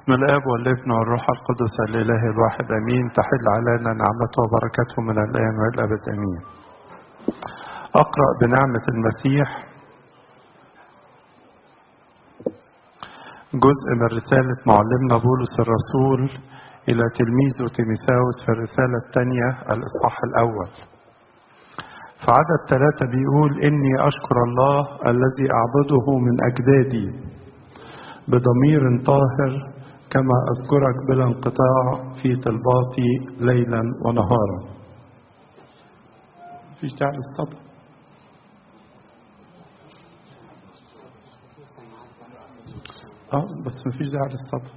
باسم الاب والابن والروح القدس الاله الواحد امين تحل علينا نعمته وبركته من الان والى الابد امين اقرا بنعمه المسيح جزء من رساله معلمنا بولس الرسول الى تلميذه تيميساوس في الرساله الثانيه الاصحاح الاول في عدد ثلاثة بيقول إني أشكر الله الذي أعبده من أجدادي بضمير طاهر كما أذكرك بلا انقطاع في طلباتي ليلا ونهارا مفيش داعي للصدى اه بس مفيش داعي للصدى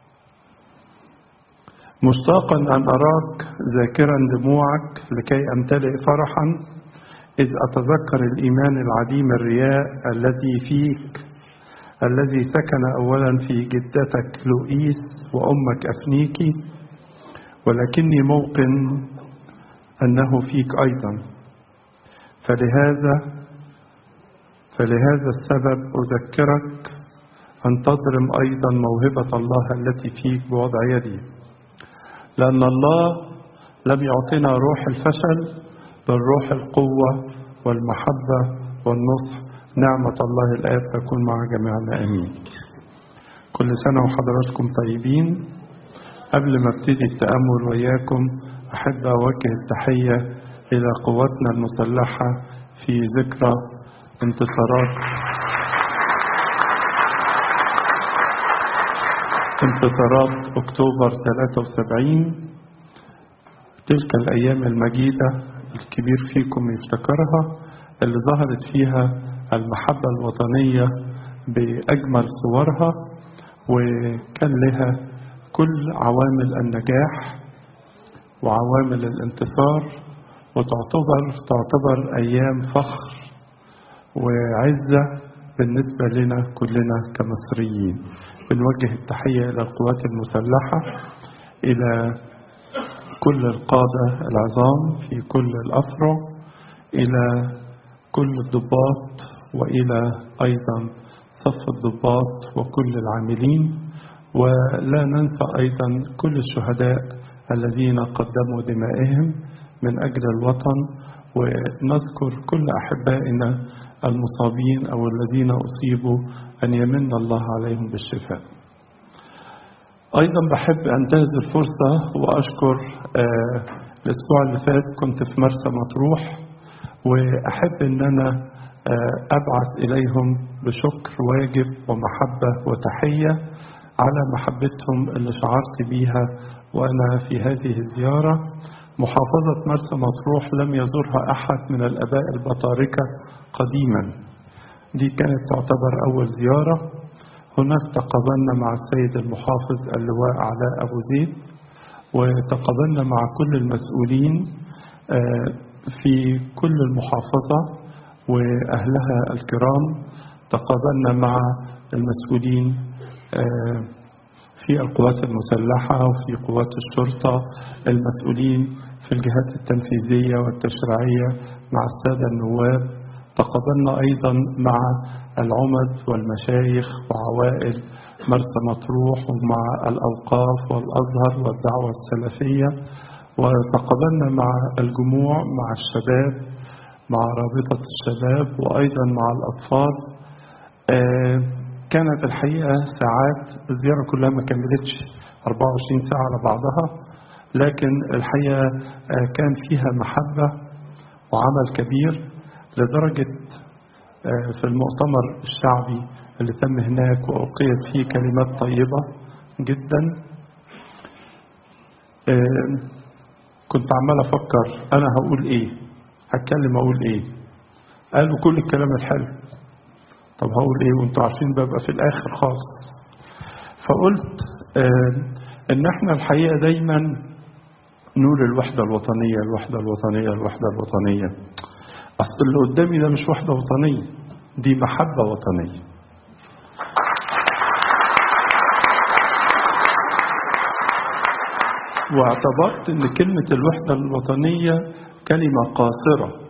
مشتاقا أن أراك ذاكرا دموعك لكي أمتلئ فرحا إذ أتذكر الإيمان العديم الرياء الذي فيك الذي سكن أولا في جدتك لؤيس وأمك أفنيكي ولكني موقن أنه فيك أيضا فلهذا فلهذا السبب أذكرك أن تضرم أيضا موهبة الله التي فيك بوضع يدي لأن الله لم يعطينا روح الفشل بل روح القوة والمحبة والنصح نعمة الله الآب تكون مع جميعنا آمين كل سنة وحضراتكم طيبين قبل ما ابتدي التأمل وياكم أحب أوجه التحية إلى قواتنا المسلحة في ذكرى انتصارات انتصارات أكتوبر 73 تلك الأيام المجيدة الكبير فيكم يفتكرها اللي ظهرت فيها المحبة الوطنية بأجمل صورها وكان لها كل عوامل النجاح وعوامل الانتصار وتعتبر تعتبر أيام فخر وعزة بالنسبة لنا كلنا كمصريين بنوجه التحية إلى القوات المسلحة إلى كل القادة العظام في كل الأفرع إلى كل الضباط وإلى أيضا صف الضباط وكل العاملين ولا ننسى أيضا كل الشهداء الذين قدموا دمائهم من أجل الوطن ونذكر كل أحبائنا المصابين أو الذين أصيبوا أن يمن الله عليهم بالشفاء أيضا بحب أنتهز الفرصة وأشكر آه الأسبوع اللي فات كنت في مرسى مطروح وأحب أن أنا آه أبعث إليهم بشكر واجب ومحبة وتحية على محبتهم اللي شعرت بيها وأنا في هذه الزيارة محافظة مرسى مطروح لم يزورها أحد من الآباء البطاركة قديما دي كانت تعتبر أول زيارة هناك تقابلنا مع السيد المحافظ اللواء علاء أبو زيد وتقابلنا مع كل المسؤولين في كل المحافظة وأهلها الكرام تقابلنا مع المسؤولين في القوات المسلحة وفي قوات الشرطة المسؤولين في الجهات التنفيذية والتشريعية مع السادة النواب تقابلنا أيضا مع العمد والمشايخ وعوائل مرسى مطروح ومع الأوقاف والأزهر والدعوة السلفية وتقابلنا مع الجموع مع الشباب مع رابطة الشباب وأيضا مع الأطفال آه كانت الحقيقة ساعات الزيارة كلها ما كملتش 24 ساعة على بعضها لكن الحقيقة كان فيها محبة وعمل كبير لدرجة في المؤتمر الشعبي اللي تم هناك وألقيت فيه كلمات طيبة جدا كنت عمال أفكر أنا هقول إيه هتكلم أقول إيه قالوا كل الكلام الحلو طب هقول ايه وانتوا عارفين ببقى في الاخر خالص فقلت آه ان احنا الحقيقه دايما نقول الوحده الوطنيه الوحده الوطنيه الوحده الوطنيه اصل اللي قدامي ده مش وحده وطنيه دي محبه وطنيه واعتبرت ان كلمه الوحده الوطنيه كلمه قاصره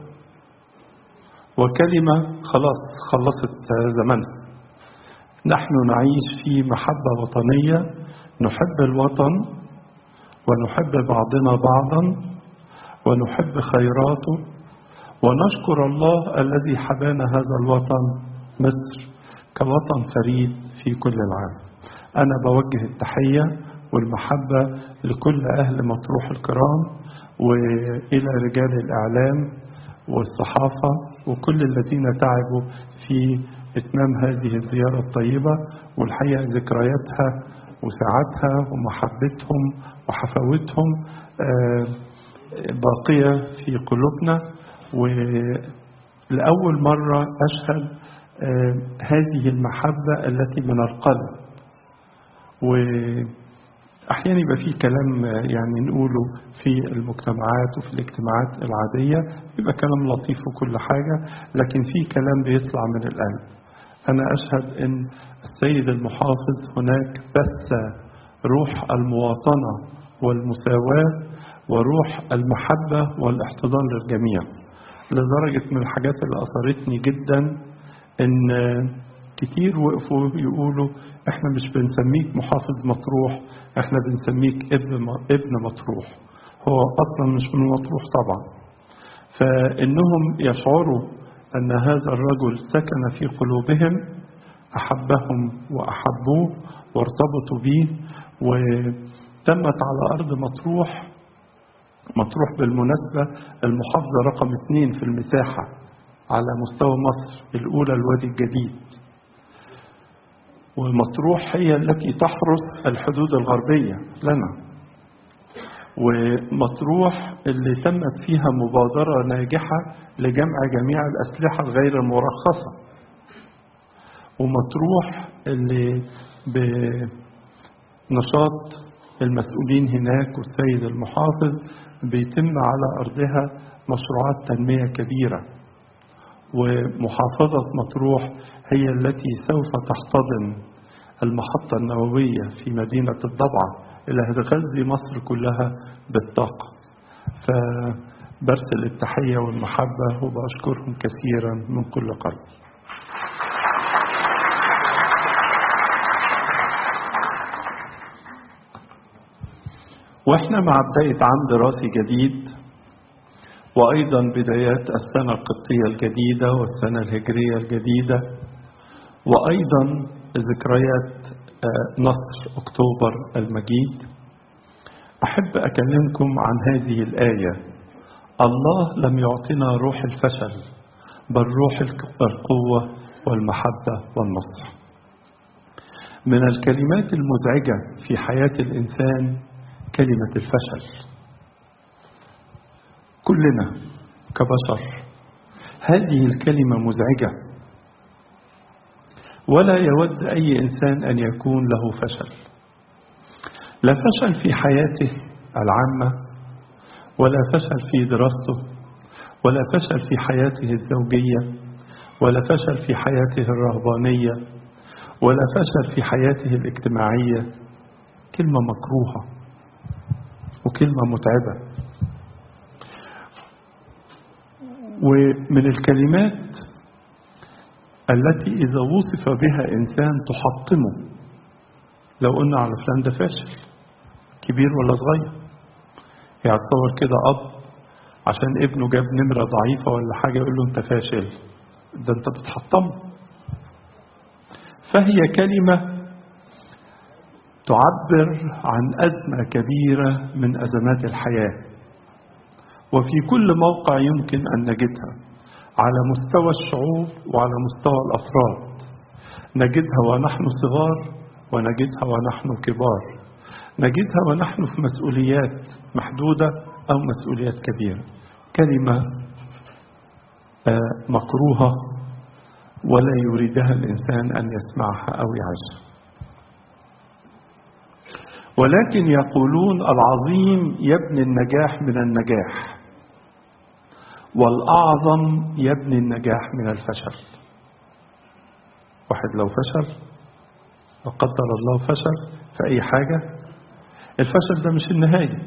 وكلمة خلاص خلصت زمنها نحن نعيش في محبة وطنية نحب الوطن ونحب بعضنا بعضا ونحب خيراته ونشكر الله الذي حبانا هذا الوطن مصر كوطن فريد في كل العالم أنا بوجه التحية والمحبة لكل أهل مطروح الكرام وإلى رجال الإعلام والصحافة وكل الذين تعبوا في إتمام هذه الزيارة الطيبة والحقيقة ذكرياتها وساعتها ومحبتهم وحفاوتهم باقية في قلوبنا ولأول مرة أشهد هذه المحبة التي من القلب وأحيانا يبقى في كلام يعني نقوله في المجتمعات وفي الاجتماعات العادية يبقى كلام لطيف وكل حاجة لكن في كلام بيطلع من القلب أنا أشهد أن السيد المحافظ هناك بث روح المواطنة والمساواة وروح المحبة والاحتضان للجميع لدرجة من الحاجات اللي أثرتني جدا إن كتير وقفوا يقولوا إحنا مش بنسميك محافظ مطروح إحنا بنسميك ابن ابن مطروح هو أصلا مش من مطروح طبعا فإنهم يشعروا أن هذا الرجل سكن في قلوبهم أحبهم وأحبوه وارتبطوا به وتمت على أرض مطروح مطروح بالمناسبة المحافظة رقم اثنين في المساحة على مستوى مصر الأولى الوادي الجديد ومطروح هي التي تحرس الحدود الغربية لنا ومطروح اللي تمت فيها مبادرة ناجحة لجمع جميع الأسلحة الغير المرخصة ومطروح اللي بنشاط المسؤولين هناك والسيد المحافظ بيتم على أرضها مشروعات تنمية كبيرة ومحافظة مطروح هي التي سوف تحتضن المحطة النووية في مدينة الضبعة اللي هتغذي مصر كلها بالطاقة فبرسل التحية والمحبة وبشكرهم كثيرا من كل قلبي واحنا مع بداية عام دراسي جديد وأيضا بدايات السنة القبطية الجديدة والسنة الهجرية الجديدة وأيضا ذكريات نصر أكتوبر المجيد أحب أكلمكم عن هذه الآية الله لم يعطنا روح الفشل بل روح القوة والمحبة والنصر من الكلمات المزعجة في حياة الإنسان كلمة الفشل كلنا كبشر هذه الكلمة مزعجة ولا يود أي إنسان أن يكون له فشل لا فشل في حياته العامة ولا فشل في دراسته ولا فشل في حياته الزوجية ولا فشل في حياته الرهبانية ولا فشل في حياته الاجتماعية كلمة مكروهة وكلمة متعبة ومن الكلمات التي إذا وصف بها إنسان تحطمه لو قلنا على فلان ده فاشل كبير ولا صغير يعني تصور كده أب عشان ابنه جاب نمرة ضعيفة ولا حاجة يقول له أنت فاشل ده أنت بتحطمه فهي كلمة تعبر عن أزمة كبيرة من أزمات الحياة وفي كل موقع يمكن أن نجدها على مستوى الشعوب وعلى مستوى الأفراد نجدها ونحن صغار ونجدها ونحن كبار نجدها ونحن في مسؤوليات محدودة أو مسؤوليات كبيرة كلمة مكروهة ولا يريدها الإنسان أن يسمعها أو يعيشها ولكن يقولون العظيم يبني النجاح من النجاح والأعظم يبني النجاح من الفشل واحد لو فشل وقدر الله فشل في أي حاجة الفشل ده مش النهاية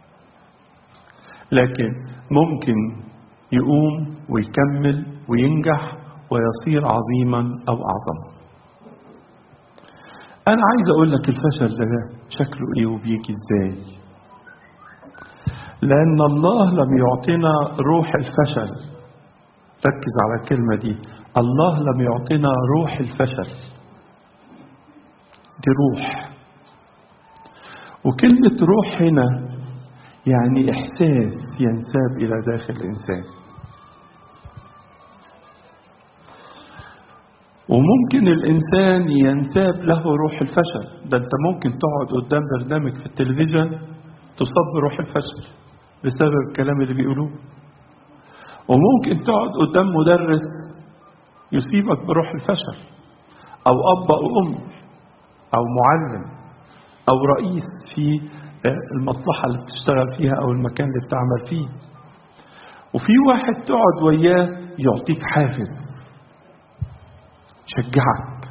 لكن ممكن يقوم ويكمل وينجح ويصير عظيما أو أعظم أنا عايز أقول لك الفشل ده شكله ايه وبيجي ازاي لان الله لم يعطينا روح الفشل ركز على الكلمة دي الله لم يعطينا روح الفشل دي روح وكلمة روح هنا يعني إحساس ينساب إلى داخل الإنسان وممكن الإنسان ينساب له روح الفشل ده أنت ممكن تقعد قدام برنامج في التلفزيون تصاب بروح الفشل بسبب الكلام اللي بيقولوه وممكن تقعد قدام مدرس يصيبك بروح الفشل أو أب أو أم أو معلم أو رئيس في المصلحة اللي بتشتغل فيها أو المكان اللي بتعمل فيه وفي واحد تقعد وياه يعطيك حافز يشجعك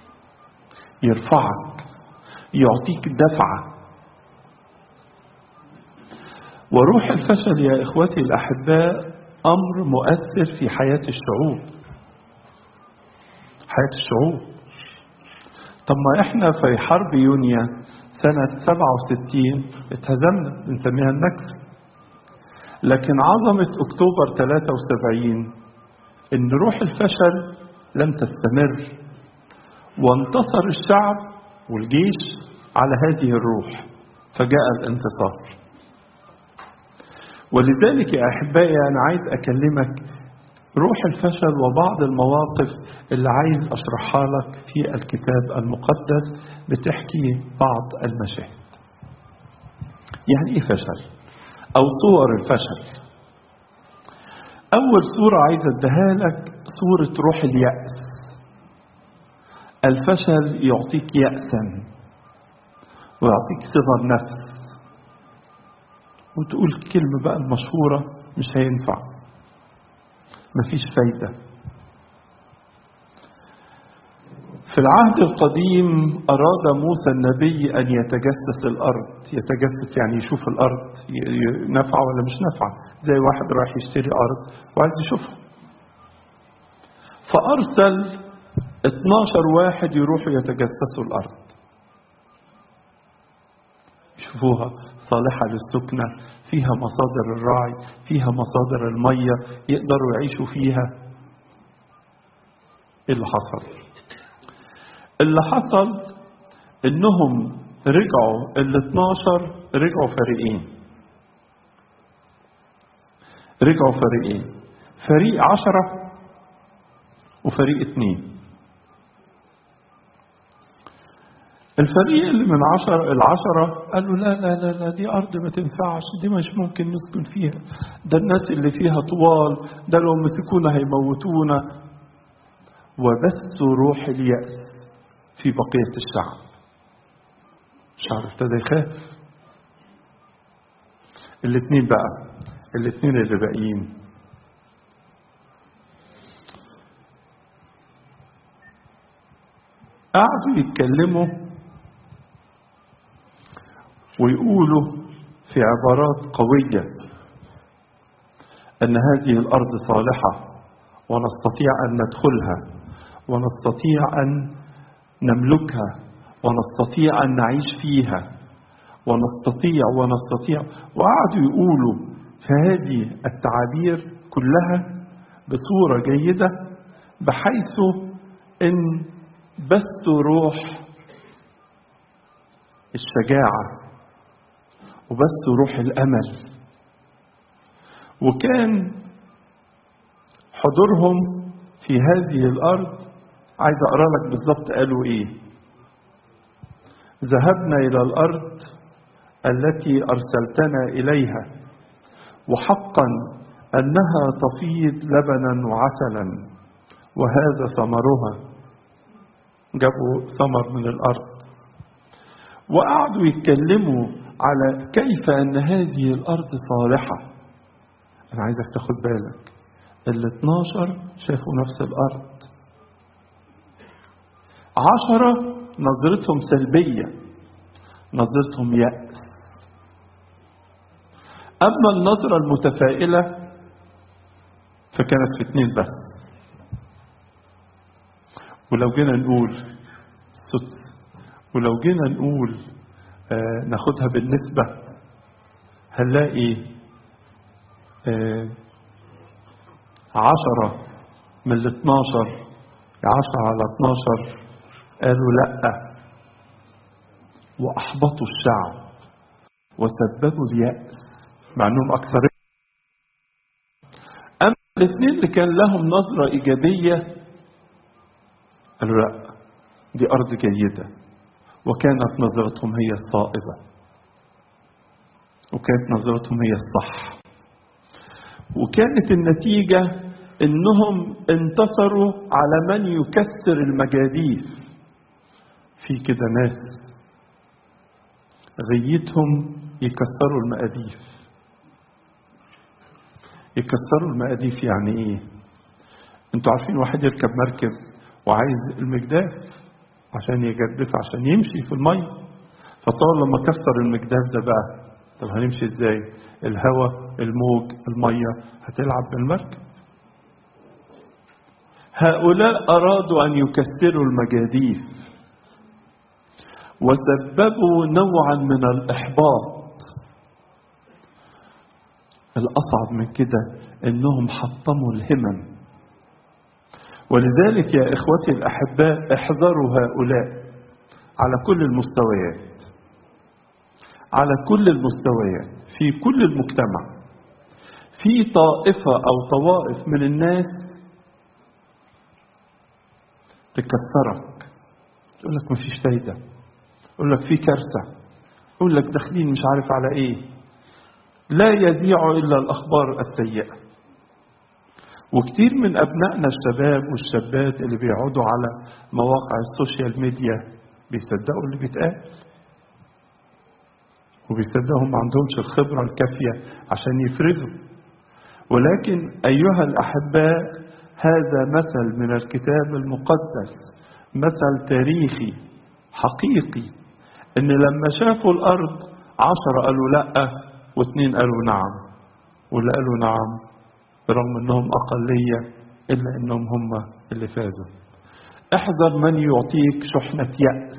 يرفعك يعطيك دفعة وروح الفشل يا إخوتي الأحباء أمر مؤثر في حياة الشعوب حياة الشعوب طب ما احنا في حرب يونيو سنة 67 اتهزمنا بنسميها النكسة لكن عظمة أكتوبر 73 إن روح الفشل لم تستمر وانتصر الشعب والجيش على هذه الروح فجاء الانتصار ولذلك يا أحبائي أنا عايز أكلمك روح الفشل وبعض المواقف اللي عايز أشرحها لك في الكتاب المقدس بتحكي بعض المشاهد يعني إيه فشل أو صور الفشل أول صورة عايز أديها لك صورة روح اليأس الفشل يعطيك يأسا ويعطيك صغر نفس وتقول كلمة بقى المشهورة مش هينفع مفيش فايدة في العهد القديم أراد موسى النبي أن يتجسس الأرض يتجسس يعني يشوف الأرض نافعة ولا مش نافعة زي واحد رايح يشتري أرض وعايز يشوفها فأرسل 12 واحد يروحوا يتجسسوا الأرض يشوفوها صالحة للسكنة فيها مصادر الرعي فيها مصادر المية يقدروا يعيشوا فيها ايه اللي حصل اللي حصل انهم رجعوا ال 12 رجعوا فريقين رجعوا فريقين فريق عشرة وفريق اتنين الفريق اللي من عشر العشرة قالوا لا لا لا لا دي أرض ما تنفعش دي مش ممكن نسكن فيها ده الناس اللي فيها طوال ده لو مسكونا هيموتونا وبثوا روح اليأس في بقية الشعب الشعب ابتدى يخاف الاثنين بقى الاثنين اللي باقيين قعدوا يتكلموا ويقولوا في عبارات قوية أن هذه الأرض صالحة ونستطيع أن ندخلها ونستطيع أن نملكها ونستطيع أن نعيش فيها ونستطيع ونستطيع وقعدوا يقولوا في هذه التعابير كلها بصورة جيدة بحيث إن بثوا روح الشجاعة وبثوا روح الأمل وكان حضورهم في هذه الأرض عايز أقرأ لك بالظبط قالوا إيه ذهبنا إلى الأرض التي أرسلتنا إليها وحقا أنها تفيض لبنا وعسلا وهذا ثمرها جابوا ثمر من الأرض وقعدوا يتكلموا على كيف أن هذه الأرض صالحة أنا عايزك تاخد بالك ال 12 شافوا نفس الأرض عشرة نظرتهم سلبية نظرتهم يأس أما النظرة المتفائلة فكانت في اتنين بس ولو جينا نقول سدس ولو جينا نقول آه ناخدها بالنسبة هنلاقي آه عشرة من الاثناشر عشرة على اتناشر قالوا لأ وأحبطوا الشعب وسببوا اليأس مع أنهم أكثر أما الاثنين اللي كان لهم نظرة إيجابية قالوا لا دي أرض جيدة وكانت نظرتهم هي الصائبة وكانت نظرتهم هي الصح وكانت النتيجة انهم انتصروا على من يكسر المجاديف في كده ناس غيتهم يكسروا المقاديف يكسروا المقاديف يعني ايه انتوا عارفين واحد يركب مركب وعايز المجداف عشان يجدف عشان يمشي في المية فتصور لما كسر المجداف ده بقى طب هنمشي ازاي الهواء الموج المية هتلعب بالمركب هؤلاء أرادوا أن يكسروا المجاديف وسببوا نوعا من الإحباط الأصعب من كده إنهم حطموا الهمم ولذلك يا إخوتي الأحباء احذروا هؤلاء على كل المستويات على كل المستويات في كل المجتمع في طائفة أو طوائف من الناس تكسرك يقول لك مفيش فايدة يقول لك في كارثة يقول لك داخلين مش عارف على ايه لا يذيع إلا الأخبار السيئة وكتير من أبنائنا الشباب والشابات اللي بيقعدوا على مواقع السوشيال ميديا بيصدقوا اللي بيتقال وبيصدقوا ما عندهمش الخبرة الكافية عشان يفرزوا ولكن أيها الأحباء هذا مثل من الكتاب المقدس مثل تاريخي حقيقي ان لما شافوا الارض عشرة قالوا لا واثنين قالوا نعم واللي قالوا نعم برغم انهم اقلية الا انهم هم اللي فازوا احذر من يعطيك شحنة يأس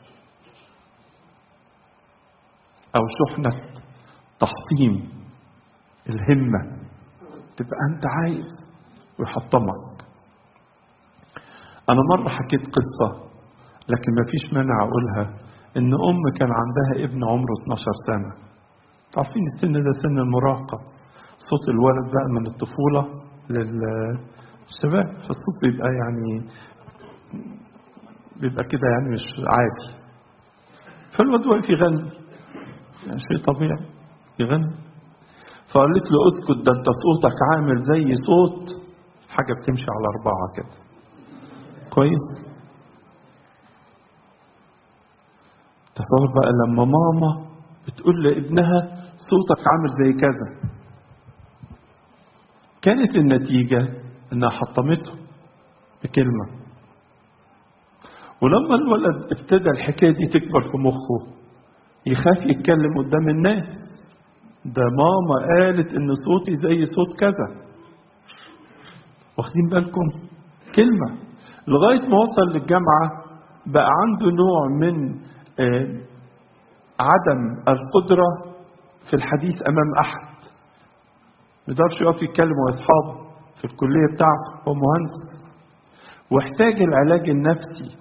او شحنة تحطيم الهمة تبقى انت عايز ويحطمك انا مرة حكيت قصة لكن ما فيش مانع اقولها ان ام كان عندها ابن عمره 12 سنة عارفين السن ده سن المراهقة صوت الولد بقى من الطفولة للشباب فالصوت بيبقى يعني بيبقى كده يعني مش عادي فالواد واقف يغني يعني شيء طبيعي يغني فقالت له اسكت ده انت صوتك عامل زي صوت حاجة بتمشي على أربعة كده كويس تصور بقى لما ماما بتقول لابنها صوتك عامل زي كذا كانت النتيجة انها حطمته بكلمة ولما الولد ابتدى الحكاية دي تكبر في مخه يخاف يتكلم قدام الناس ده ماما قالت ان صوتي زي صوت كذا واخدين بالكم كلمة لغاية ما وصل للجامعة بقى عنده نوع من آه عدم القدرة في الحديث أمام أحد ما يقدرش يقف يتكلم مع أصحابه في الكلية بتاعته هو مهندس واحتاج العلاج النفسي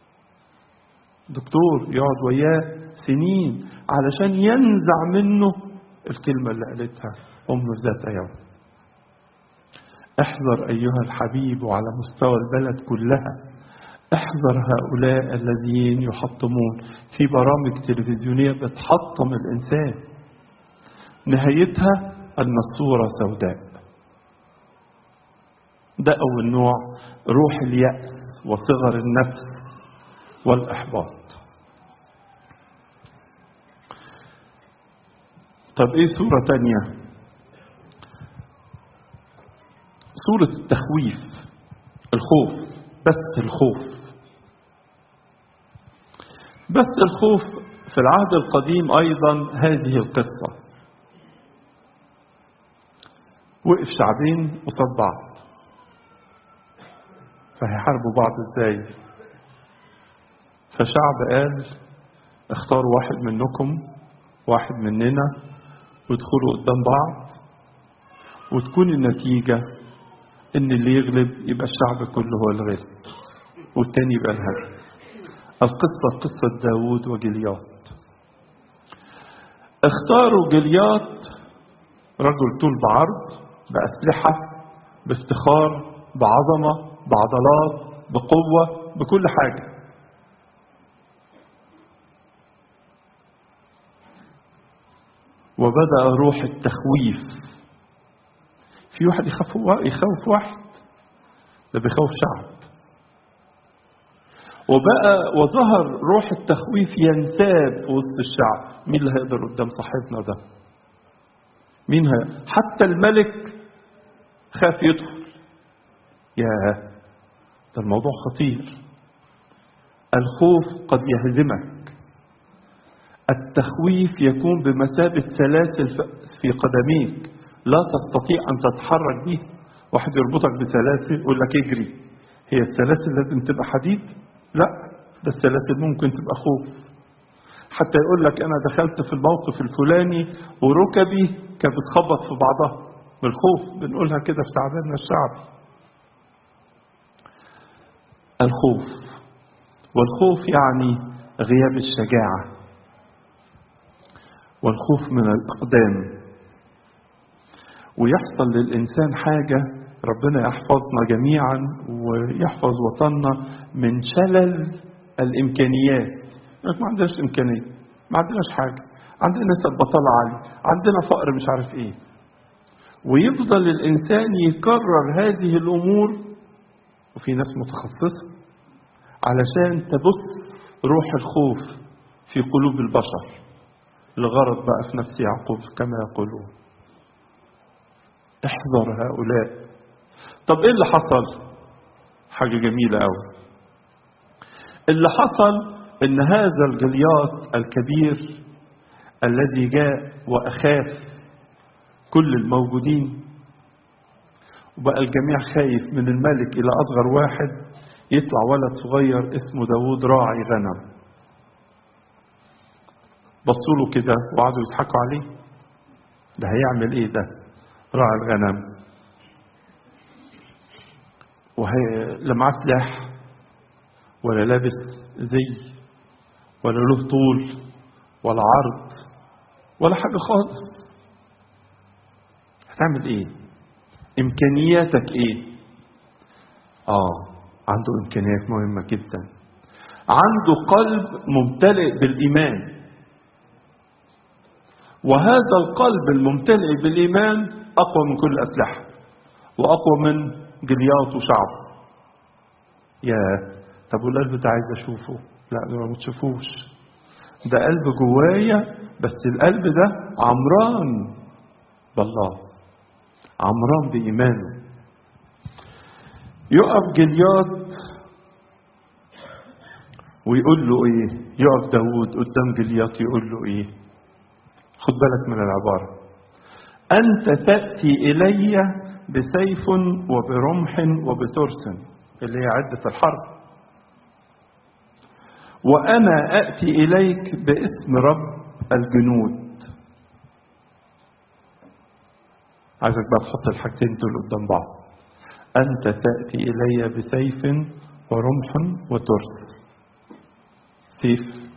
دكتور يقعد وياه سنين علشان ينزع منه الكلمة اللي قالتها أمه ذات يوم احذر أيها الحبيب وعلى مستوى البلد كلها احذر هؤلاء الذين يحطمون في برامج تلفزيونية بتحطم الإنسان نهايتها أن الصورة سوداء ده أول نوع روح اليأس وصغر النفس والإحباط طب إيه صورة تانية صورة التخويف الخوف بس الخوف بس الخوف في العهد القديم أيضا هذه القصة وقف شعبين قصاد بعض فهيحاربوا بعض ازاي فشعب قال اختاروا واحد منكم واحد مننا وادخلوا قدام بعض وتكون النتيجة ان اللي يغلب يبقى الشعب كله هو الغالب والتاني يبقى الهزم القصة قصة داود وجليات اختاروا جليات رجل طول بعرض بأسلحة بافتخار بعظمة بعضلات بقوة بكل حاجة وبدأ روح التخويف في واحد يخاف يخوف واحد ده بيخوف شعب وبقى وظهر روح التخويف ينساب في وسط الشعب مين اللي هيقدر قدام صاحبنا ده مين هي حتى الملك خاف يدخل يا ده الموضوع خطير الخوف قد يهزمك التخويف يكون بمثابة سلاسل في قدميك لا تستطيع أن تتحرك به واحد يربطك بسلاسل يقول لك اجري هي السلاسل لازم تبقى حديد لا ده السلاسل ممكن تبقى خوف حتى يقول لك أنا دخلت في الموقف الفلاني وركبي كانت بتخبط في بعضها بالخوف بنقولها كده في تعبيرنا الشعبي الخوف والخوف يعني غياب الشجاعة والخوف من الأقدام ويحصل للإنسان حاجة ربنا يحفظنا جميعا ويحفظ وطننا من شلل الإمكانيات ما عندناش إمكانية ما عندناش حاجة عندنا نسب بطالة عالية عندنا فقر مش عارف إيه ويفضل الإنسان يكرر هذه الأمور وفي ناس متخصصة علشان تبث روح الخوف في قلوب البشر لغرض بقى في نفس يعقوب كما يقولون احذر هؤلاء طب ايه اللي حصل حاجة جميلة قوي اللي حصل ان هذا الجليات الكبير الذي جاء واخاف كل الموجودين وبقى الجميع خايف من الملك الى اصغر واحد يطلع ولد صغير اسمه داود راعي غنم بصوا له كده وقعدوا يضحكوا عليه ده هيعمل ايه ده راعي الغنم وهي لا معاه سلاح ولا لابس زي ولا له طول ولا عرض ولا حاجة خالص هتعمل ايه امكانياتك ايه اه عنده امكانيات مهمة جدا عنده قلب ممتلئ بالايمان وهذا القلب الممتلئ بالايمان اقوى من كل الاسلحه واقوى من جليات وشعب يا طب والقلب ده عايز اشوفه لا ده ما تشوفوش ده قلب جوايا بس القلب ده عمران بالله عمران بإيمانه يقف جليات ويقول له ايه يقف داود قدام جليات يقول له ايه خد بالك من العبارة أنت تأتي إلي بسيف وبرمح وبترس اللي هي عدة الحرب وأنا أأتي إليك باسم رب الجنود عايزك بقى تحط الحاجتين دول قدام بعض أنت تأتي إلي بسيف ورمح وترس سيف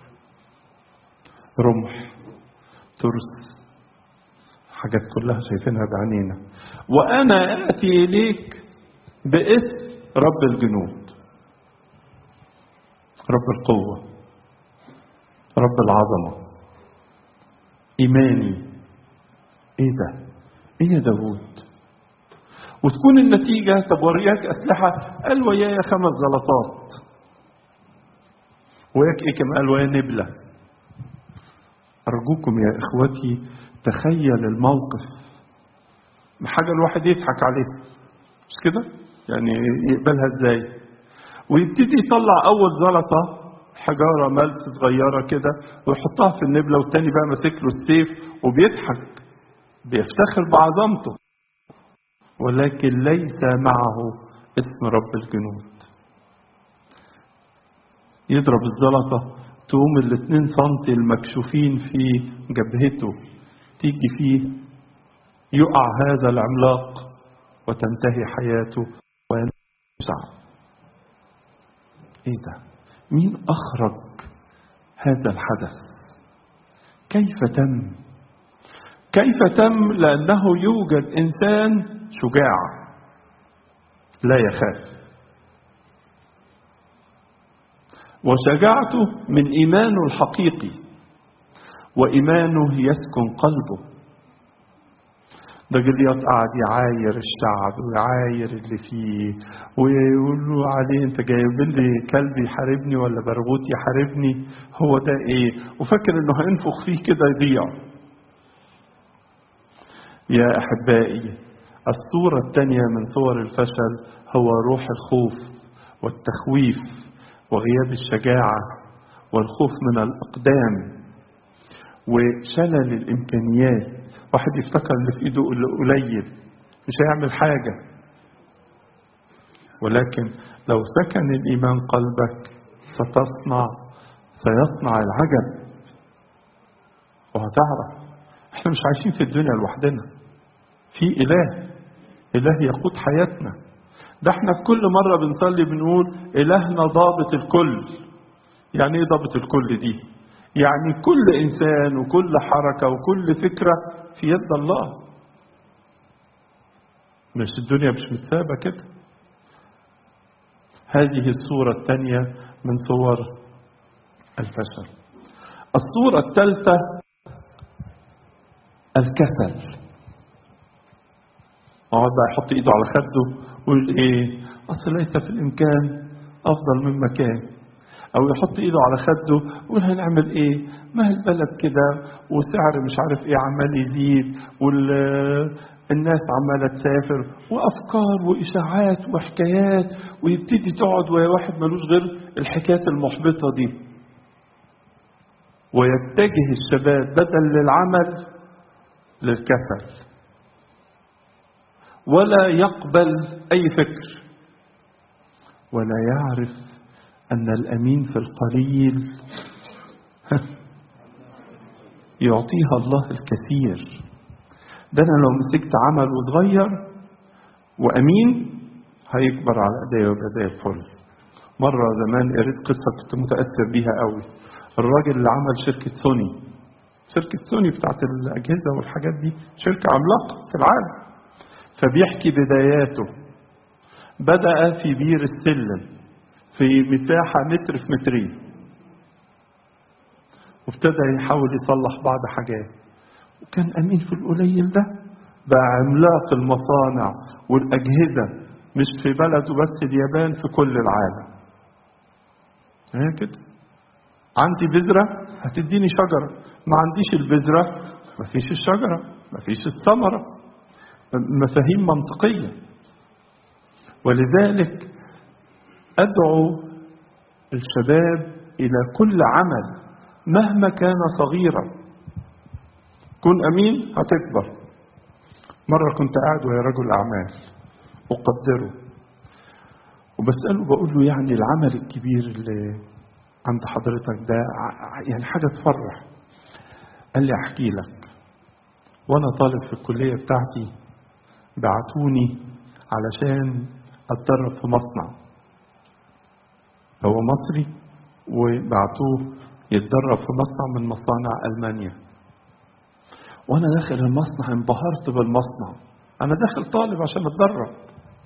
رمح ترس حاجات كلها شايفينها بعينينا وأنا آتي إليك باسم رب الجنود رب القوة رب العظمة إيماني إيه ده؟ إيه يا داوود؟ وتكون النتيجة طب ورياك أسلحة قال ويايا خمس زلطات وياك إيه كمان قال ويا نبلة أرجوكم يا إخوتي تخيل الموقف حاجة الواحد يضحك عليها مش كده؟ يعني يقبلها ازاي؟ ويبتدي يطلع أول زلطة حجارة ملس صغيرة كده ويحطها في النبلة والتاني بقى ماسك له السيف وبيضحك بيفتخر بعظمته ولكن ليس معه اسم رب الجنود يضرب الزلطة تقوم الاتنين سنتي المكشوفين في جبهته تيجي فيه يقع هذا العملاق وتنتهي حياته وينزع ايه ده مين اخرج هذا الحدث كيف تم كيف تم لانه يوجد انسان شجاع لا يخاف وشجاعته من ايمانه الحقيقي وايمانه يسكن قلبه ده جليات قاعد يعاير الشعب ويعاير اللي فيه ويقول له عليه انت جايب لي كلب يحاربني ولا برغوت يحاربني هو ده ايه وفاكر انه هينفخ فيه كده يضيع يا احبائي الصورة الثانية من صور الفشل هو روح الخوف والتخويف وغياب الشجاعة والخوف من الأقدام وشلل الإمكانيات واحد يفتكر اللي في إيده اللي قليل مش هيعمل حاجة ولكن لو سكن الإيمان قلبك ستصنع سيصنع العجب وهتعرف احنا مش عايشين في الدنيا لوحدنا في إله إله يقود حياتنا ده احنا في كل مرة بنصلي بنقول إلهنا ضابط الكل يعني ايه ضابط الكل دي يعني كل إنسان وكل حركة وكل فكرة في يد الله مش الدنيا مش متسابة كده هذه الصورة الثانية من صور الفشل الصورة الثالثة الكسل اقعد بقى يحط ايده على خده ويقول ايه اصل ليس في الامكان افضل مما كان او يحط ايده على خده ويقول هنعمل ايه ما هي البلد كده وسعر مش عارف ايه عمال يزيد والناس عماله تسافر وافكار واشاعات وحكايات ويبتدي تقعد ويا واحد ملوش غير الحكايات المحبطه دي ويتجه الشباب بدل للعمل للكسل ولا يقبل اي فكر ولا يعرف ان الامين في القليل يعطيها الله الكثير ده انا لو مسكت عمل وصغير وامين هيكبر على ايديا ويبقى زي الفل مره زمان قريت قصه كنت متاثر بيها قوي الراجل اللي عمل شركه سوني شركه سوني بتاعت الاجهزه والحاجات دي شركه عملاقه في العالم فبيحكي بداياته بدأ في بير السلم في مساحة متر في مترين وابتدى يحاول يصلح بعض حاجات وكان أمين في القليل ده بقى عملاق المصانع والأجهزة مش في بلده بس اليابان في كل العالم هي كده عندي بذرة هتديني شجرة ما عنديش البذرة مفيش الشجرة مفيش الثمرة مفاهيم منطقية ولذلك أدعو الشباب إلى كل عمل مهما كان صغيرا كن أمين هتكبر مرة كنت قاعد ويا رجل أعمال أقدره وبسأله بقول له يعني العمل الكبير اللي عند حضرتك ده يعني حاجة تفرح قال لي أحكي لك وأنا طالب في الكلية بتاعتي بعتوني علشان اتدرب في مصنع هو مصري وبعتوه يتدرب في مصنع من مصانع المانيا وانا داخل المصنع انبهرت بالمصنع انا داخل طالب عشان اتدرب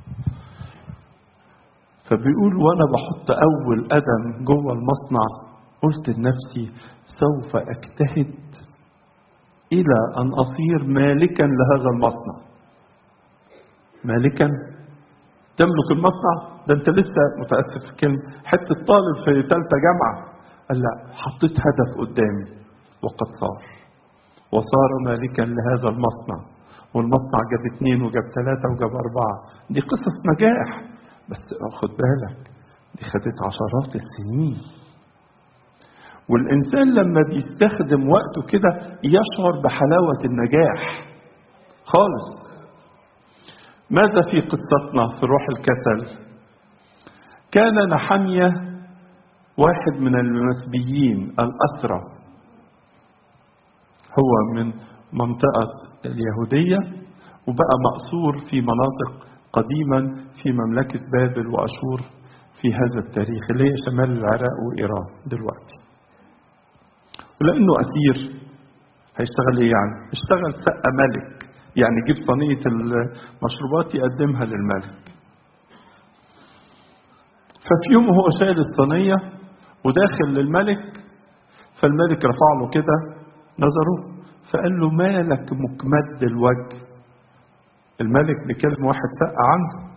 فبيقول وانا بحط اول قدم جوه المصنع قلت لنفسي سوف اجتهد الى ان اصير مالكا لهذا المصنع مالكا تملك المصنع ده انت لسه متاسف في الكلمه حته طالب في ثالثه جامعه قال لا حطيت هدف قدامي وقد صار وصار مالكا لهذا المصنع والمصنع جاب اثنين وجاب ثلاثة وجاب أربعة دي قصص نجاح بس خد بالك دي خدت عشرات السنين والإنسان لما بيستخدم وقته كده يشعر بحلاوة النجاح خالص ماذا في قصتنا في روح الكسل كان نحمية واحد من المسبيين الأسرى هو من منطقة اليهودية وبقى مأسور في مناطق قديما في مملكة بابل وأشور في هذا التاريخ اللي هي شمال العراق وإيران دلوقتي ولأنه أسير هيشتغل إيه يعني؟ اشتغل سقة ملك يعني يجيب صينية المشروبات يقدمها للملك ففي يوم هو شايل الصينية وداخل للملك فالملك رفع له كده نظره فقال له مالك مكمد الوجه الملك بكلمة واحد سقى عنه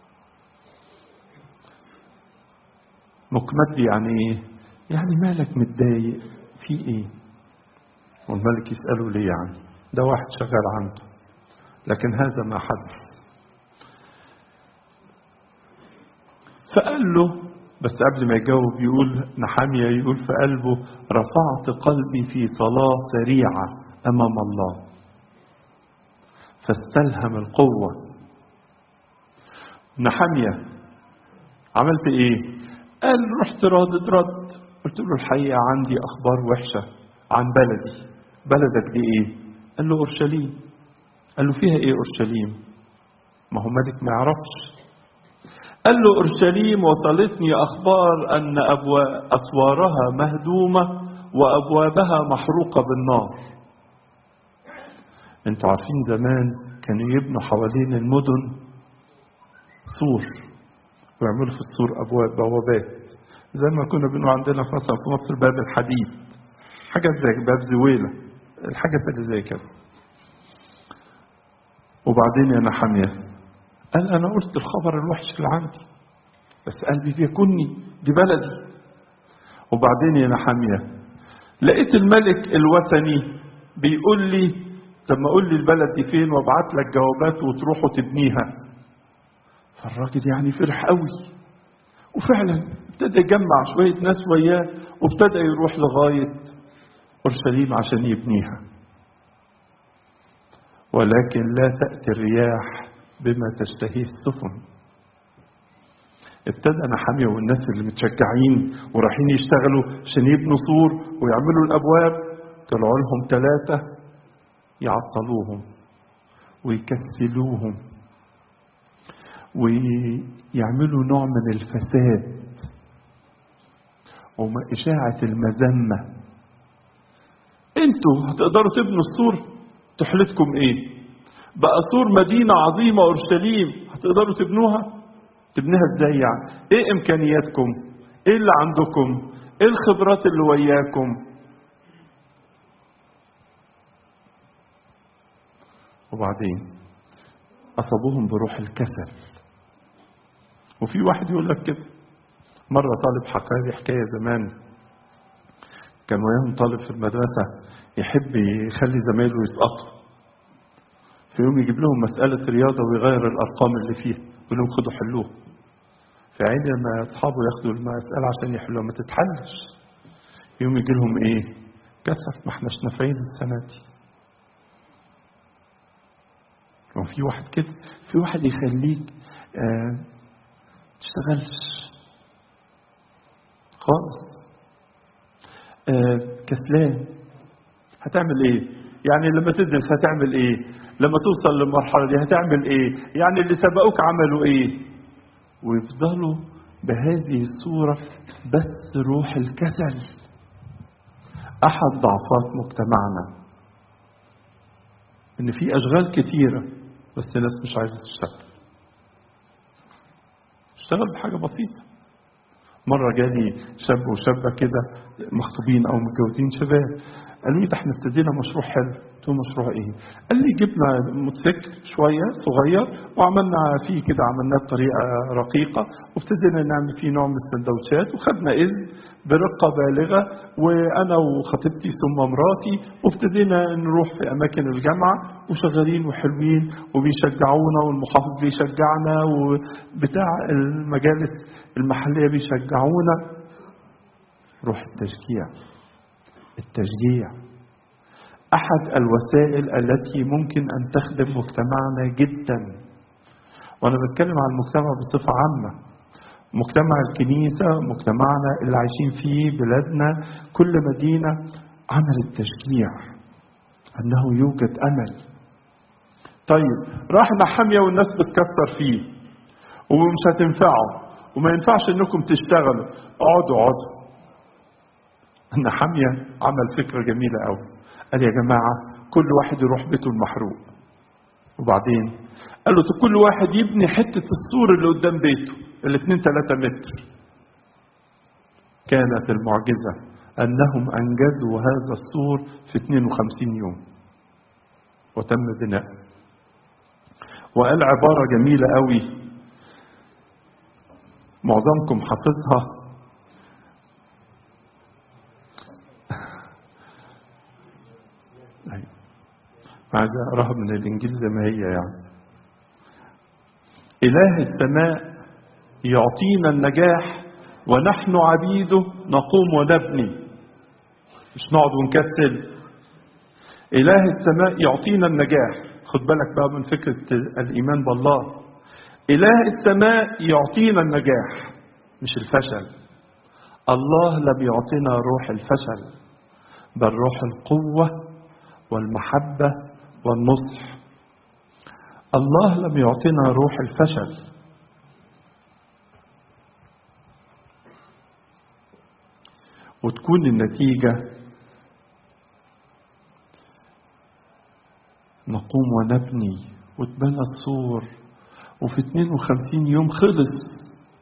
مكمد يعني ايه يعني مالك متضايق في ايه والملك يسأله ليه يعني ده واحد شغال عنده لكن هذا ما حدث فقال له بس قبل ما يجاوب يقول نحامية يقول في قلبه رفعت قلبي في صلاة سريعة أمام الله فاستلهم القوة نحامية عملت ايه قال رحت رادد رد قلت له الحقيقة عندي أخبار وحشة عن بلدي بلدك دي ايه قال له أورشليم قال له فيها ايه أورشليم ما هو ملك ما يعرفش قال له أورشليم وصلتني أخبار أن أبواب أسوارها مهدومة وأبوابها محروقة بالنار انتوا عارفين زمان كانوا يبنوا حوالين المدن سور ويعملوا في السور أبواب بوابات زي ما كنا بنقول عندنا في مثلا في مصر باب الحديد حاجات زي باب زويلة الحاجات اللي زي كده وبعدين يا نحمية قال أنا قلت الخبر الوحش اللي عندي بس قلبي بيكني دي بلدي وبعدين يا نحمية لقيت الملك الوثني بيقول لي طب ما قول لي البلد دي فين وابعت لك جوابات وتروحوا تبنيها فالراجل يعني فرح قوي وفعلا ابتدى يجمع شوية ناس وياه وابتدى يروح لغاية أورشليم عشان يبنيها ولكن لا تأتي الرياح بما تشتهيه السفن ابتدى نحامية والناس اللي متشجعين ورايحين يشتغلوا عشان يبنوا سور ويعملوا الأبواب طلعوا لهم ثلاثة يعطلوهم ويكسلوهم ويعملوا نوع من الفساد وإشاعة المذمة انتوا هتقدروا تبنوا السور تحلتكم ايه بقى سور مدينة عظيمة أورشليم هتقدروا تبنوها تبنيها ازاي يعني ايه امكانياتكم ايه اللي عندكم ايه الخبرات اللي وياكم وبعدين أصابوهم بروح الكسل وفي واحد يقول لك كده مرة طالب حكى لي حكاية زمان كان وياهم طالب في المدرسة يحب يخلي زمايله يسقطوا في يوم يجيب لهم مسألة رياضة ويغير الأرقام اللي فيها يقول لهم خدوا حلوها في عين لما أصحابه ياخدوا المسألة عشان يحلوها ما تتحلش يوم يجي لهم إيه كسر ما احناش نافعين السنة دي وفي واحد كده في واحد يخليك آه تشتغلش خالص آه كسلان هتعمل ايه يعني لما تدرس هتعمل ايه لما توصل للمرحلة دي هتعمل ايه يعني اللي سبقوك عملوا ايه ويفضلوا بهذه الصورة بس روح الكسل احد ضعفات مجتمعنا ان في اشغال كتيره بس الناس مش عايزه تشتغل اشتغل بحاجه بسيطه مره جالي شاب وشابه كده مخطوبين او متجوزين شباب قالوا لي ده احنا ابتدينا مشروع حلو قلت له مشروع ايه؟ قال لي جبنا موتوسيكل شويه صغير وعملنا فيه كده عملناه بطريقه رقيقه وابتدينا نعمل فيه نوع من السندوتشات وخدنا اذن برقه بالغه وانا وخطيبتي ثم مراتي وابتدينا نروح في اماكن الجامعه وشغالين وحلوين وبيشجعونا والمحافظ بيشجعنا وبتاع المجالس المحليه بيشجعونا روح التشجيع التشجيع احد الوسائل التي ممكن ان تخدم مجتمعنا جدا وانا بتكلم عن المجتمع بصفه عامه مجتمع الكنيسة مجتمعنا اللي عايشين فيه بلادنا كل مدينة عملت تشجيع أنه يوجد أمل طيب راح نحمية والناس بتكسر فيه ومش هتنفعوا وما ينفعش انكم تشتغلوا اقعدوا اقعدوا نحمية عمل فكرة جميلة قوي قال يا جماعة كل واحد يروح بيته المحروق وبعدين قال له كل واحد يبني حتة السور اللي قدام بيته الاثنين ثلاثة متر كانت المعجزة أنهم أنجزوا هذا السور في 52 يوم وتم بناء وقال عبارة جميلة قوي معظمكم حافظها أيوة. عايز اقراها من الانجيل زي ما هي يعني اله السماء يعطينا النجاح ونحن عبيده نقوم ونبني مش نقعد ونكسل اله السماء يعطينا النجاح خد بالك بقى من فكره الايمان بالله اله السماء يعطينا النجاح مش الفشل الله لم يعطينا روح الفشل بل روح القوه والمحبة والنصح الله لم يعطينا روح الفشل وتكون النتيجة نقوم ونبني وتبنى السور وفي 52 يوم خلص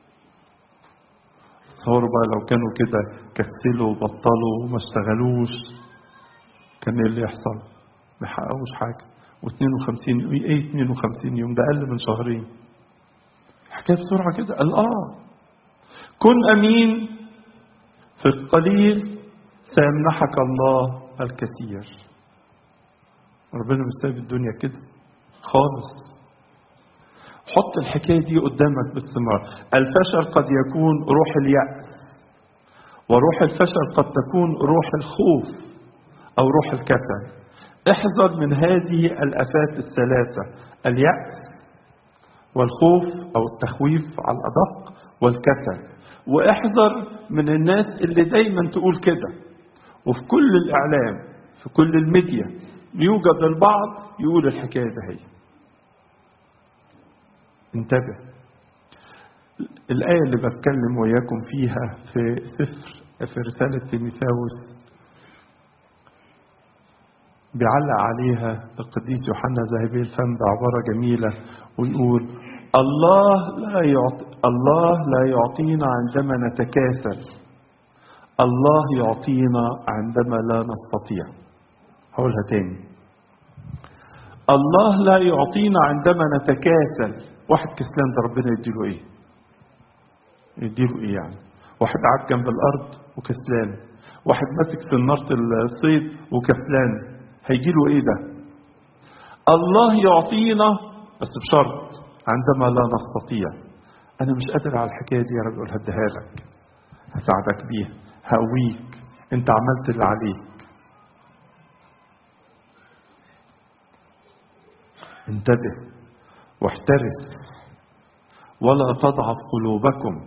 تصوروا بقى لو كانوا كده كسلوا وبطلوا وما اشتغلوش كان ايه اللي يحصل؟ ما يحققوش حاجه و52 ايه 52 يوم ده اقل من شهرين حكايه بسرعه كده قال اه كن امين في القليل سيمنحك الله الكثير ربنا مش سايب الدنيا كده خالص حط الحكايه دي قدامك باستمرار الفشل قد يكون روح الياس وروح الفشل قد تكون روح الخوف أو روح الكسل احذر من هذه الآفات الثلاثة اليأس والخوف أو التخويف على الأدق والكسل واحذر من الناس اللي دايما تقول كده وفي كل الإعلام في كل الميديا يوجد البعض يقول الحكاية ده هي انتبه الآية اللي بتكلم وياكم فيها في سفر في رسالة تيميساوس بيعلق عليها القديس يوحنا ذهبي الفم بعبارة جميلة ويقول الله لا يعطي الله لا يعطينا عندما نتكاسل الله يعطينا عندما لا نستطيع هقولها تاني الله لا يعطينا عندما نتكاسل واحد كسلان ده ربنا يديله ايه يديله ايه يعني واحد قاعد جنب الارض وكسلان واحد ماسك سنارة الصيد وكسلان هيجي له ايه ده الله يعطينا بس بشرط عندما لا نستطيع انا مش قادر على الحكايه دي يا رب اقول هديها لك هساعدك بيها هقويك انت عملت اللي عليك انتبه واحترس ولا تضعف قلوبكم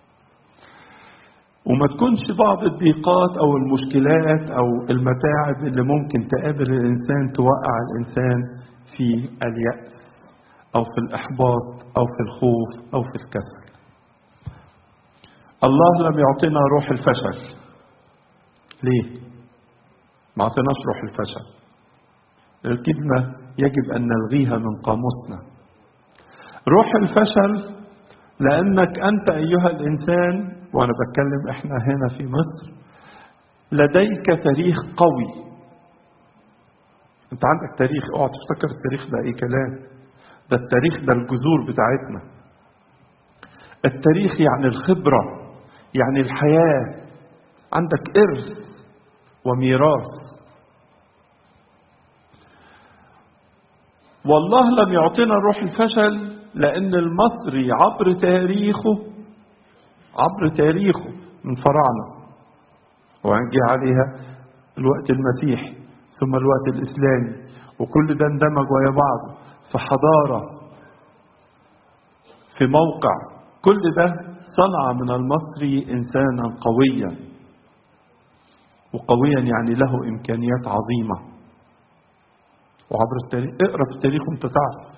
وما تكونش بعض الضيقات او المشكلات او المتاعب اللي ممكن تقابل الانسان توقع الانسان في اليأس او في الاحباط او في الخوف او في الكسل الله لم يعطينا روح الفشل ليه ما اعطيناش روح الفشل الكلمة يجب أن نلغيها من قاموسنا روح الفشل لأنك أنت أيها الإنسان وأنا بتكلم إحنا هنا في مصر لديك تاريخ قوي أنت عندك تاريخ اوعى تفتكر التاريخ ده أي كلام ده التاريخ ده الجذور بتاعتنا التاريخ يعني الخبرة يعني الحياة عندك إرث وميراث والله لم يعطينا روح الفشل لأن المصري عبر تاريخه عبر تاريخه من فراعنة وجه عليها الوقت المسيحي ثم الوقت الإسلامي وكل ده اندمج ويا بعضه في حضارة في موقع كل ده صنع من المصري إنسانا قويا وقويا يعني له إمكانيات عظيمة وعبر التاريخ اقرا في التاريخ وانت تعرف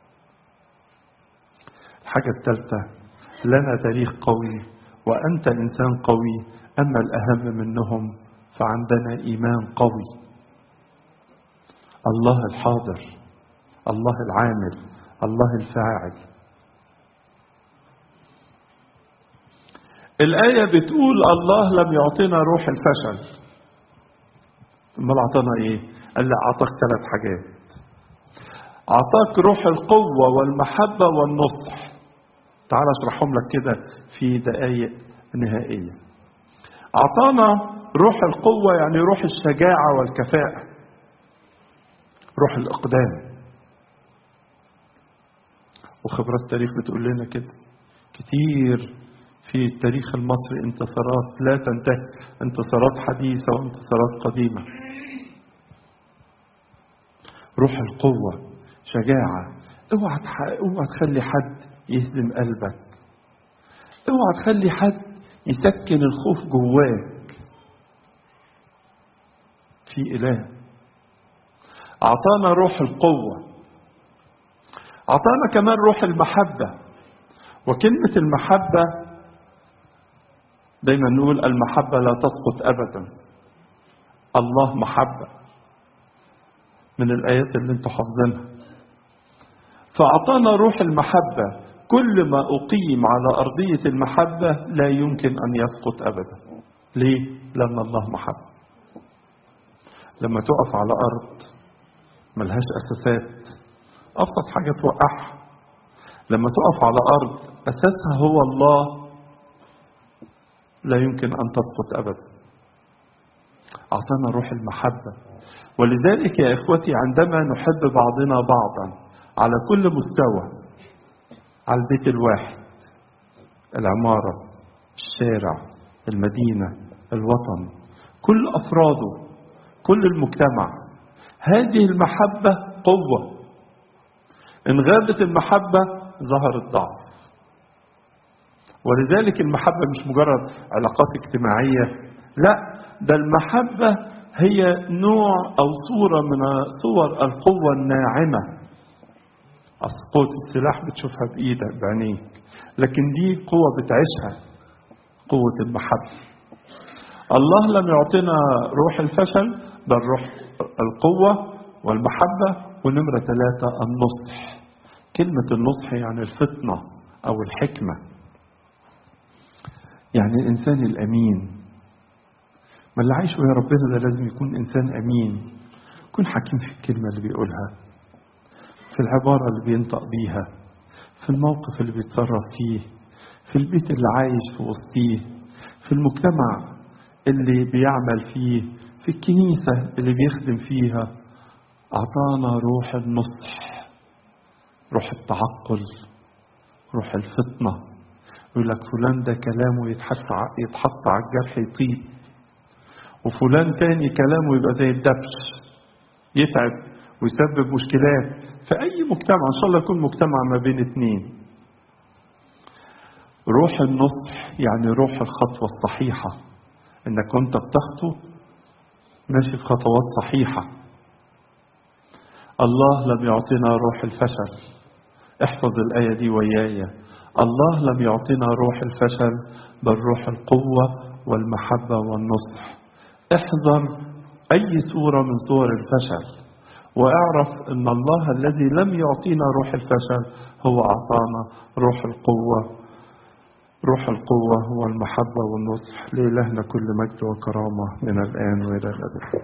الحاجة الثالثة لنا تاريخ قوي وأنت إنسان قوي أما الأهم منهم فعندنا إيمان قوي الله الحاضر الله العامل الله الفاعل الآية بتقول الله لم يعطينا روح الفشل امال اعطانا ايه قال لي اعطاك ثلاث حاجات اعطاك روح القوة والمحبة والنصح تعال اشرحهم لك كده في دقائق نهائية اعطانا روح القوة يعني روح الشجاعة والكفاءة روح الاقدام وخبرات التاريخ بتقول لنا كده كتير في التاريخ المصري انتصارات لا تنتهي انتصارات حديثة وانتصارات قديمة روح القوة شجاعة اوعى اوعى تخلي حد يهزم قلبك اوعى تخلي حد يسكن الخوف جواك في إله أعطانا روح القوة أعطانا كمان روح المحبة وكلمة المحبة دايما نقول المحبة لا تسقط أبدا الله محبة من الآيات اللي انتم حافظينها فأعطانا روح المحبة كل ما أقيم على أرضية المحبة لا يمكن أن يسقط أبدا ليه؟ لأن الله محبة لما تقف على أرض ملهاش أساسات أبسط حاجة توقعها لما تقف على أرض أساسها هو الله لا يمكن أن تسقط أبدا أعطانا روح المحبة ولذلك يا إخوتي عندما نحب بعضنا بعضا على كل مستوى على البيت الواحد العمارة الشارع المدينة الوطن كل أفراده كل المجتمع هذه المحبة قوة إن غابت المحبة ظهر الضعف ولذلك المحبة مش مجرد علاقات اجتماعية لا ده المحبة هي نوع أو صورة من صور القوة الناعمة أصل قوة السلاح بتشوفها بإيدك بعينيك لكن دي قوة بتعيشها قوة المحبة الله لم يعطينا روح الفشل بل روح القوة والمحبة ونمرة ثلاثة النصح كلمة النصح يعني الفطنة أو الحكمة يعني الإنسان الأمين ما اللي عايشه يا ربنا ده لازم يكون إنسان أمين يكون حكيم في الكلمة اللي بيقولها في العبارة اللي بينطق بيها في الموقف اللي بيتصرف فيه في البيت اللي عايش في وسطيه في المجتمع اللي بيعمل فيه في الكنيسة اللي بيخدم فيها أعطانا روح النصح روح التعقل روح الفطنة يقول لك فلان ده كلامه يتحط يتحط على الجرح يطيب وفلان تاني كلامه يبقى زي الدبش يتعب ويسبب مشكلات في أي مجتمع إن شاء الله يكون مجتمع ما بين اتنين روح النصح يعني روح الخطوة الصحيحة إنك وأنت بتخطو ماشي في خطوات صحيحة الله لم يعطينا روح الفشل احفظ الآية دي وياي الله لم يعطينا روح الفشل بل روح القوة والمحبة والنصح احذر أي صورة من صور الفشل واعرف أن الله الذي لم يعطينا روح الفشل هو أعطانا روح القوة روح القوة والمحبة والنصح لإلهنا كل مجد وكرامة من الآن وإلى الأبد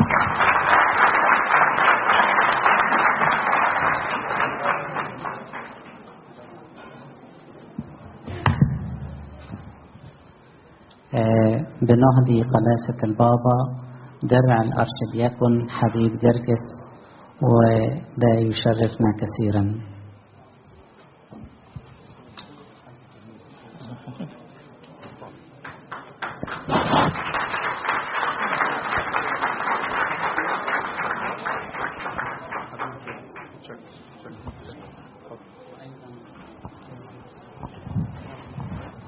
بنهضي قداسة البابا درع الأرشدياكون حبيب جرجس وده يشرفنا كثيرا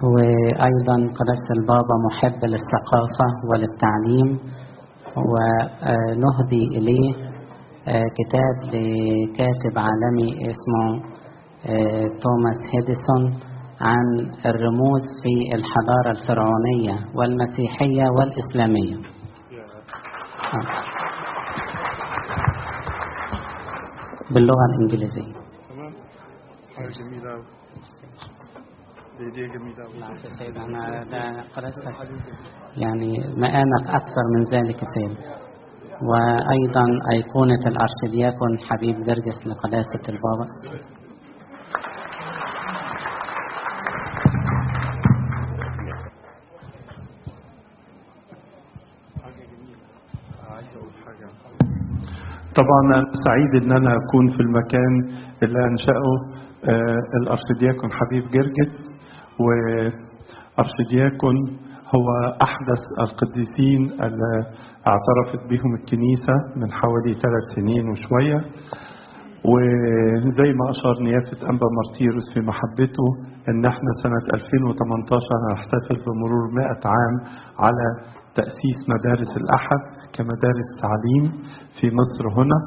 وأيضا قدس البابا محب للثقافة وللتعليم ونهدي إليه كتاب لكاتب عالمي اسمه توماس هيديسون عن الرموز في الحضارة الفرعونية والمسيحية والإسلامية باللغة الإنجليزية تمام حاجة جميلة أوي دي دي جميلة أوي نعم يا سيد أنا ده قرأتك يعني مقامك أكثر من ذلك يا سيد وأيضا أيقونة الأرشدياكون حبيب جرجس لقداسة البابا طبعا أنا سعيد ان انا اكون في المكان اللي انشأه آه، الارشدياكون حبيب جرجس وارشدياكون هو احدث القديسين اللي اعترفت بهم الكنيسة من حوالي ثلاث سنين وشوية وزي ما اشار نيافة انبا مارتيروس في محبته ان احنا سنة 2018 هنحتفل بمرور 100 عام على تأسيس مدارس الأحد كمدارس تعليم في مصر هنا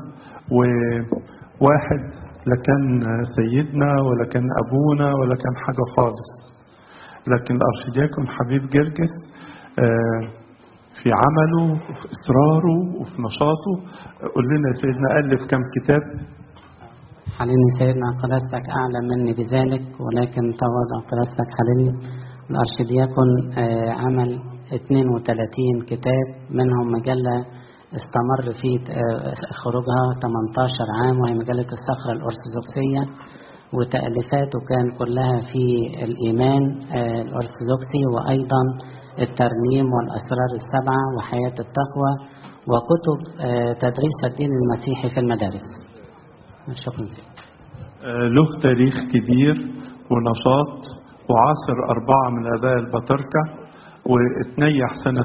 وواحد لا كان سيدنا ولا كان أبونا ولا كان حاجة خالص لكن الأرشدياكون حبيب جرجس آه، في عمله وفي إصراره وفي نشاطه قول لنا يا سيدنا ألف كم كتاب حللني سيدنا قداستك أعلم مني بذلك ولكن تواضع قداستك حللني الأرشدياكون آه، عمل 32 كتاب منهم مجلة استمر في آه، خروجها 18 عام وهي مجلة الصخرة الأرثوذكسية وتأليفاته كان كلها في الإيمان آه، الأرثوذكسي وأيضا الترنيم والأسرار السبعة وحياة التقوى وكتب آه، تدريس الدين المسيحي في المدارس شكرا سيدي آه، له تاريخ كبير ونشاط وعاصر أربعة من آباء البطاركة واتنيح سنة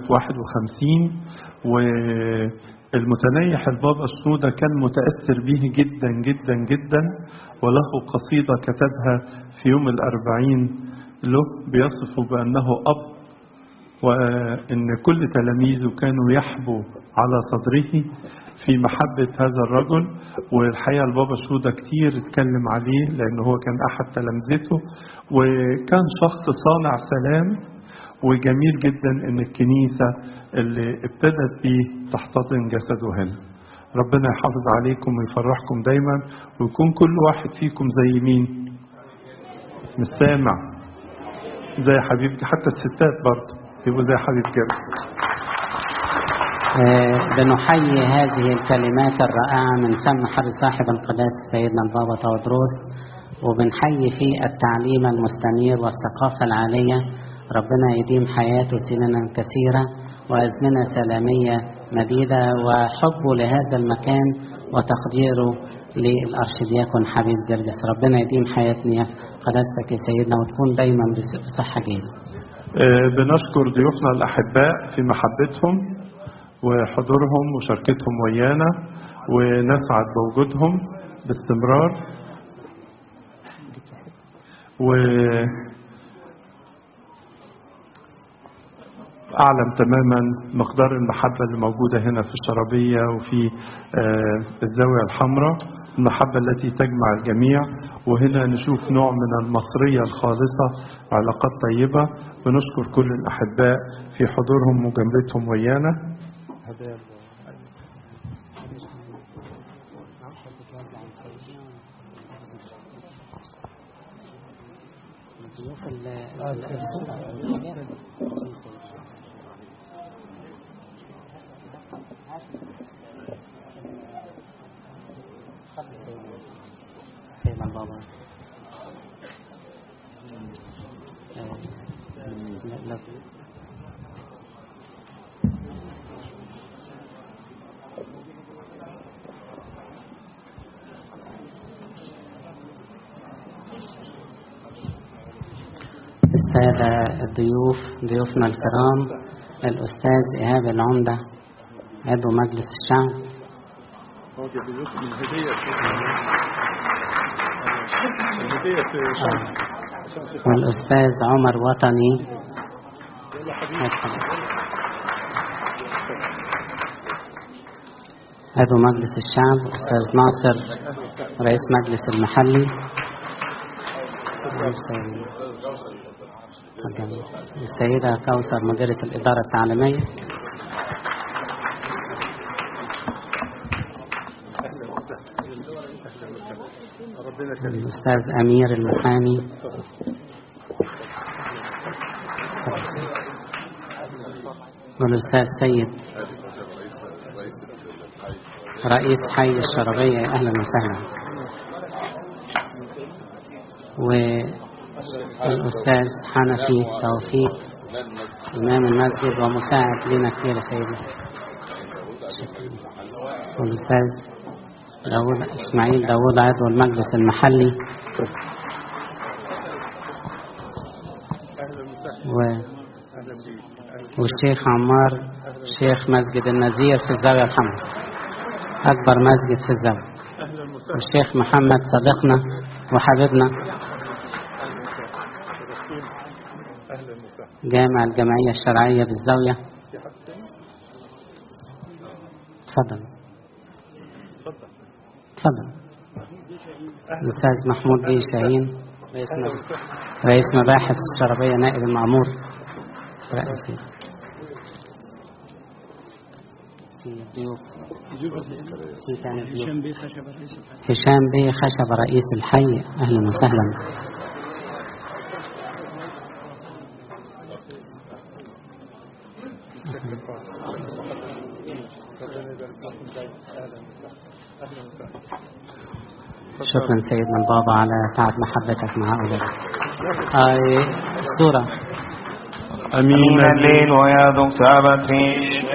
51 والمتنيح البابا السودة كان متأثر به جدا جدا جدا وله قصيدة كتبها في يوم الأربعين له بيصفه بأنه أب وأن كل تلاميذه كانوا يحبوا على صدره في محبة هذا الرجل والحقيقة البابا شودة كتير اتكلم عليه لأن هو كان أحد تلامذته وكان شخص صانع سلام وجميل جدا ان الكنيسة اللي ابتدت بيه تحتضن جسده هنا ربنا يحافظ عليكم ويفرحكم دايما ويكون كل واحد فيكم زي مين مش سامع زي حبيب حتى الستات برضه يبقوا زي حبيب جرس آه، بنحيي هذه الكلمات الرائعة من فم حر صاحب القداس سيدنا البابا تودروس وبنحيي في التعليم المستنير والثقافة العالية ربنا يديم حياته سننا كثيرة وأزمنة سلامية مديدة وحبه لهذا المكان وتقديره للأرشدياكون حبيب جرجس ربنا يديم حياتنا قداستك يا سيدنا وتكون دايما بصحة جيدة آه، بنشكر ضيوفنا الأحباء في محبتهم وحضورهم وشركتهم ويانا ونسعد بوجودهم باستمرار و أعلم تماما مقدار المحبة اللي موجودة هنا في الشرابية وفي آه، الزاوية الحمراء المحبة التي تجمع الجميع وهنا نشوف نوع من المصرية الخالصة وعلاقات طيبة ونشكر كل الأحباء في حضورهم وجنبتهم ويانا سيدنا البابا آه، لا- لا- السادة الضيوف ضيوفنا الكرام الأستاذ إيهاب العمدة عضو مجلس الشعب والأستاذ عمر وطني عضو مجلس الشعب أستاذ ناصر رئيس مجلس المحلي السيدة كوثر مديرة الإدارة التعليمية الأستاذ أمير المحامي والأستاذ سيد رئيس حي الشرقية أهلا وسهلا والأستاذ حنفي توفيق إمام المسجد ومساعد لنا كثير يا سيدنا والأستاذ داود إسماعيل داود عضو المجلس المحلي و والشيخ عمار شيخ مسجد النزير في الزاوية الحمراء أكبر مسجد في الزاوية والشيخ محمد صديقنا وحبيبنا جامع الجمعية الشرعية بالزاوية تفضل تفضل الأستاذ محمود بيه شاهين رئيس رئيس مباحث الشربية نائب المعمور رئيسي في ضيوف في تاني ضيوف هشام بيه خشب رئيس الحي أهلا وسهلا شكرا سيدنا البابا على تعب محبتك مع هؤلاء هاي الصورة أمين الليل ويذوق سبتي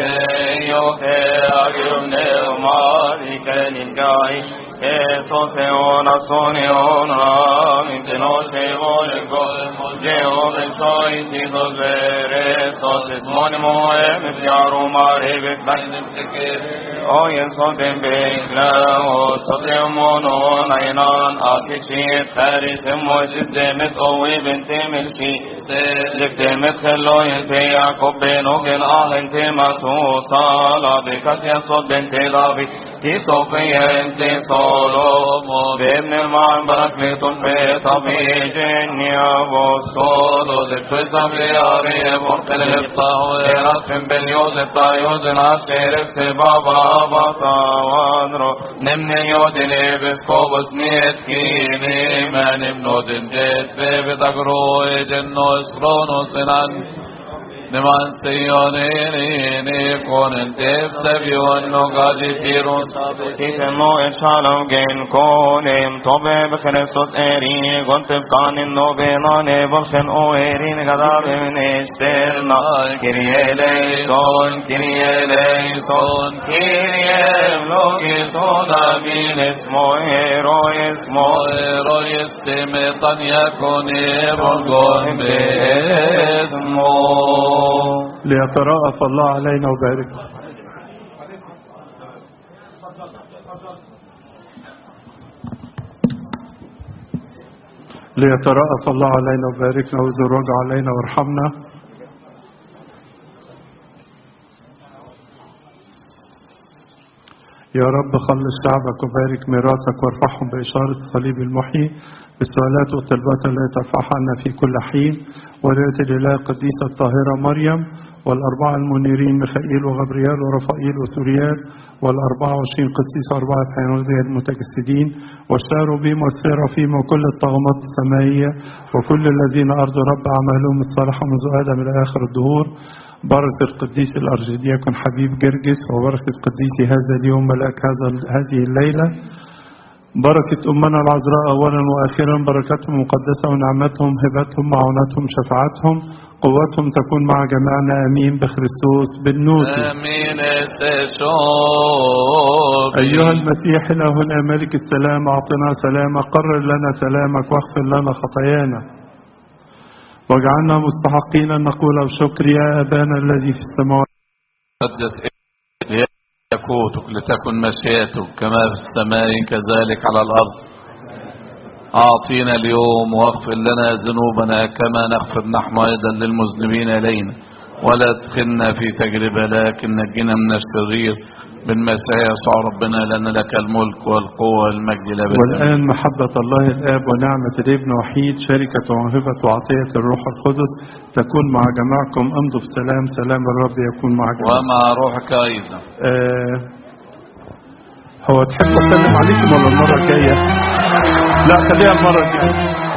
Eso se ona soni ona mi te no se vole go je o ben choi si go vere so se moni mo e mi piaro mare be ban te ke o ye so te be la o so te mo no na inan a ke shi khari se mo si de met o we ben te mel shi se de te met khlo ye te ya ko be no gen a len te ma so sala be ka te so ben te la bi ti so ke ye te so solo بابن المعن بركليت بطبيج والصول للفز بياري مرتل الطاويرات من باليوز الطايوز العشير في بابا بطا وانرو نمن يود لبس كوبس ميت كيني من ابنو دنجت ببتقرو جنو اسرونو سنان نمان سيونيني كون انتف سبيون نقادي تيروس تيتمو إشالو جين كونيم طبع بخريستوس إيري قلت بقان النوبيناني بلخن أويرين غضاب من إشترنا كريه ليسون كريه ليسون كريه لوكيسون أمين اسمو إيرو اسمو إيرو يستمتن يكون إيرو باسمو ليترأف الله علينا وبارك ليترأف الله علينا وباركنا ويزرج علينا وارحمنا يا رب خلص شعبك وبارك ميراثك وارفعهم بإشارة الصليب المحيي بالسؤالات والطلبات التي ترفعها عنا في كل حين وليلة الإله القديسة الطاهرة مريم والأربعة المنيرين ميخائيل وغبريال ورفائيل وسوريال والأربعة وعشرين قسيس أربعة حيوانات المتجسدين والشاروبيم والسيرافيم وكل الطغمات السمائية وكل الذين أرضوا رب أعمالهم الصالحة منذ آدم إلى آخر الدهور بركة القديس الأرجدياكون حبيب جرجس وبركة قديس هذا اليوم ملاك هذا هذه الليلة بركة أمنا العذراء أولا وآخرا بركتهم مقدسة ونعمتهم هبتهم معونتهم شفاعتهم قوتهم تكون مع جميعنا آمين بخريستوس بالنوت آمين سشوب أيها المسيح إلهنا ملك السلام أعطنا سلامك قرر لنا سلامك واغفر لنا خطايانا واجعلنا مستحقين أن نقول بشكر يا أبانا الذي في السماوات قدس يكوتك لتكن مشيئتك كما في السماء كذلك على الأرض أعطينا اليوم واغفر لنا ذنوبنا كما نغفر نحن أيضا للمذنبين إلينا ولا تدخلنا في تجربة لكن نجنا من الشرير بالمسيح يسوع ربنا لأن لك الملك والقوة والمجد إلى أبد والآن محبة الله الآب ونعمة الابن وحيد شركة وموهبة وعطية الروح القدس تكون مع جماعكم امضوا في سلام سلام الرب يكون مع جميعكم ومع روحك أيضا آه هو تحب أسلم عليكم ولا المرة الجاية؟ لا خليها المرة الجاية